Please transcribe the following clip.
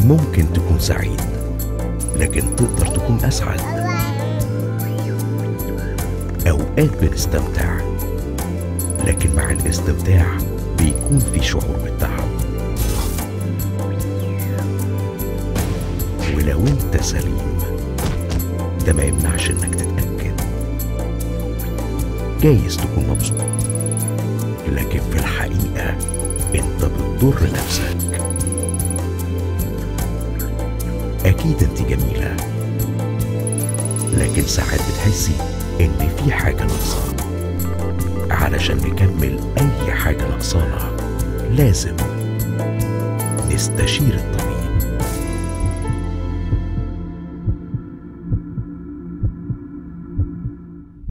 ممكن تكون سعيد لكن تقدر تكون أسعد أوقات بنستمتع لكن مع الاستمتاع بيكون في شعور بالتعب ولو انت سليم ده ما يمنعش انك تتأكد جايز تكون مبسوط لكن في الحقيقة انت بتضر نفسك اكيد انت جميلة لكن ساعات بتحسي ان في حاجة ناقصة علشان نكمل اي حاجة ناقصانا لازم نستشير الطبيب